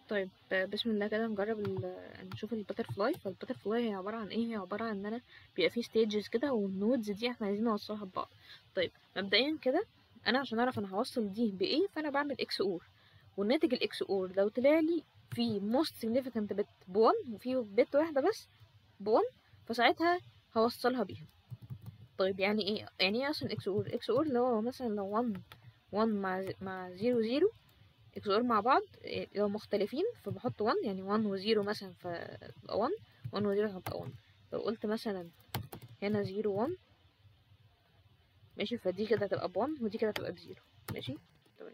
طيب بسم الله كده نجرب ال- نشوف الباترفلاي فالباترفلاي هي عبارة عن ايه هي عبارة عن ان انا بيبقى فيه ستيجز كده والنودز دي احنا عايزين نوصلها ببعض طيب مبدئيا كده انا عشان اعرف انا هوصل دي بايه فانا بعمل اكس اور والناتج الاكس اور لو طلع لي في most significant bit بون وفي بت واحدة بس بون فساعتها هوصلها بيها طيب يعني ايه يعني ايه اصلا اكس اور اكس اور اللي هو مثلا لو 1 1 مع مع 0 0 اكس اور مع بعض إيه، لو مختلفين فبحط 1 يعني 1 و0 مثلا فتبقى 1 1 و0 هتبقى 1 لو قلت مثلا هنا 0 1 ماشي فدي كده هتبقى ب 1 ودي كده هتبقى بزيرو ماشي تمام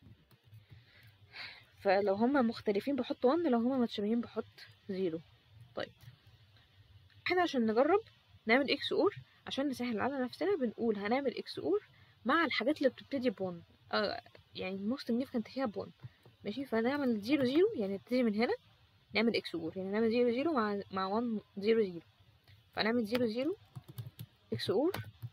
فلو هما مختلفين بحط 1 لو هما متشابهين بحط 0 طيب احنا عشان نجرب نعمل اكس اور عشان نسهل على نفسنا بنقول هنعمل اكس اور مع الحاجات اللي بتبتدي ب 1 آه يعني الموست significant فيها ب 1 ماشي فنعمل 0 0 يعني نبتدي من هنا نعمل اكس اور يعني نعمل 0 0 مع مع 1 0 0 فنعمل 0 0 اكس اور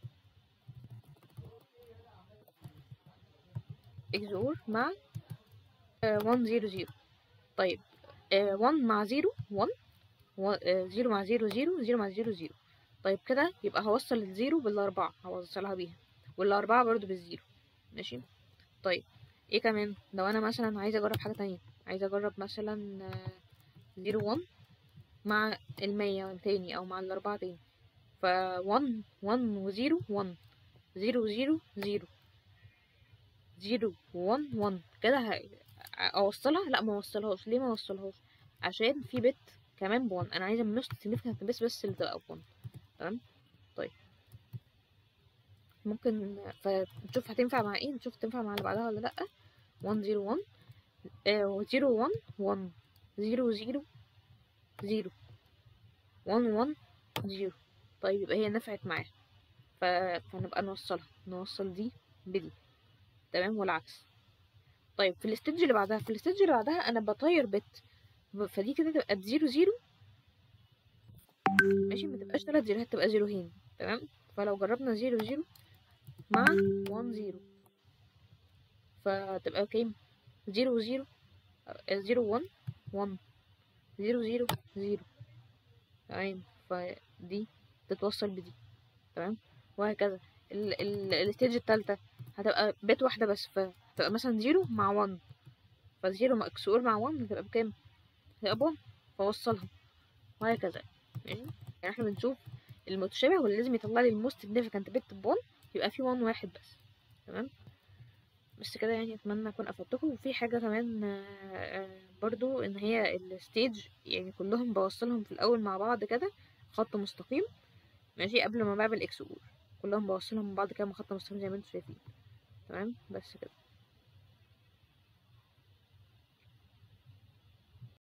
اكس اور مع 1 0 0 طيب 1 مع 0 1 0 مع 0 0 0 مع 0 0 طيب كده يبقى هوصل الزيرو بالأربعة هوصلها بيها والأربعة برضو بالزيرو ماشي طيب ايه كمان لو انا مثلا عايزة اجرب حاجة تانية عايزة اجرب مثلا زيرو ون مع المية تاني او مع الأربعة تاني ف ون ون وزيرو ون زيرو زيرو زيرو زيرو ون ون كده ه- اوصلها لا ما اوصلهاش ليه ما اوصلهاش عشان في بت كمان بون انا عايزه من نص significant بس بس اللي تبقى بون تمام طيب ممكن فنشوف هتنفع مع ايه نشوف تنفع مع اللي بعدها ولا لا 1 0 1 آه 0 1 1 0 0 0 1 1 0 طيب يبقى هي نفعت معاها ف... فنبقى نوصلها نوصل دي بدي تمام والعكس طيب في الستيج اللي بعدها في الستيج اللي بعدها انا بطير بت فدي كده تبقى بزيرو زيرو ماشي ما تبقاش تلات زيروهات تبقى زيروهين تمام فلو جربنا زيرو زيرو مع وان زيرو فتبقى كام زيرو زيرو آه، زيرو وان وان زيرو زيرو زيرو تمام فدي تتوصل بدي تمام وهكذا ال ال الستيج التالتة هتبقى بت واحدة بس فتبقى مثلا زيرو مع وان فزيرو مع اكسور مع وان هتبقى بكام هتبقى بون فوصلها وهكذا ماشي يعني احنا بنشوف المتشابه واللي لازم يطلع لي الموست significant بت بون يبقى في وان واحد بس تمام بس كده يعني اتمنى اكون افدتكم وفي حاجه كمان آه، آه، برضو ان هي الستيج يعني كلهم بوصلهم في الاول مع بعض كده خط مستقيم ماشي قبل ما بعمل اكس اور كلهم بوصلهم من بعض كده مع خط مستقيم زي ما انتم شايفين تمام بس كده